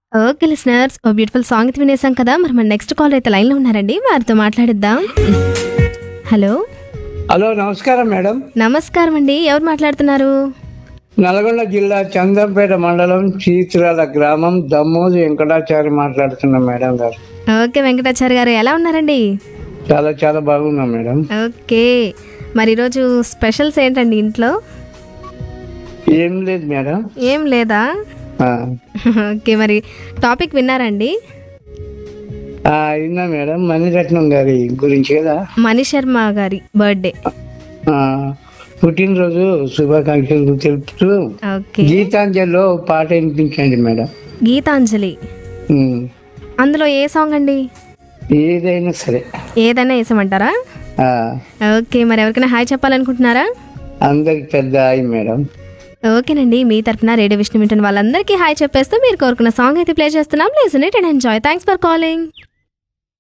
okay listeners oh beautiful song అయితే వినేసాం కదా మరి మన నెక్స్ట్ కాల్ అయితే లైన్లో ఉన్నారండి వారితో మాట్లాడిద్దాం హలో హలో నమస్కారం మేడం నమస్కారం అండి ఎవరు మాట్లాడుతున్నారు నల్గొండ జిల్లా చందంపేట మండలం చీత్రాల గ్రామం దమ్మోజు వెంకటాచారి మాట్లాడుతున్నాం మేడం గారు ఓకే వెంకటాచారి గారు ఎలా ఉన్నారండి చాలా చాలా బాగున్నాం మేడం ఓకే మరి ఈరోజు స్పెషల్స్ ఏంటండి ఇంట్లో ఏం లేదు మేడం ఏం లేదా ఆ, ఓకే మరి టాపిక్ విన్నారండి ఆ, విన్నా మేడం మణిరత్నం గారి గురించి కదా మణి శర్మ గారి బర్త్డే ఆ, పుట్టినరోజు శుభాకాంక్షలు తెలుపుతూ ఓకే గీతాంజలిలో పాట వినిపించండి మేడం గీతాంజలి ఉమ్, అందులో ఏ సాంగ్ అండి ఏదైనా సరే ఏదైనా వేసామంటారా ఆ, ఓకే మరి ఎవరికైనా హాయ్ చెప్పాలనుకుంటున్నారా అందరికి పెద్ద హాయ్ మేడం ఓకేనండి మీ తరపున రేడియో విష్ణు వింటున్న వాళ్ళందరికీ హాయ్ చెప్పేస్తూ మీరు కోరుకున్న సాంగ్ అయితే ప్లే చేస్తున్నాం listen it and enjoy thanks for calling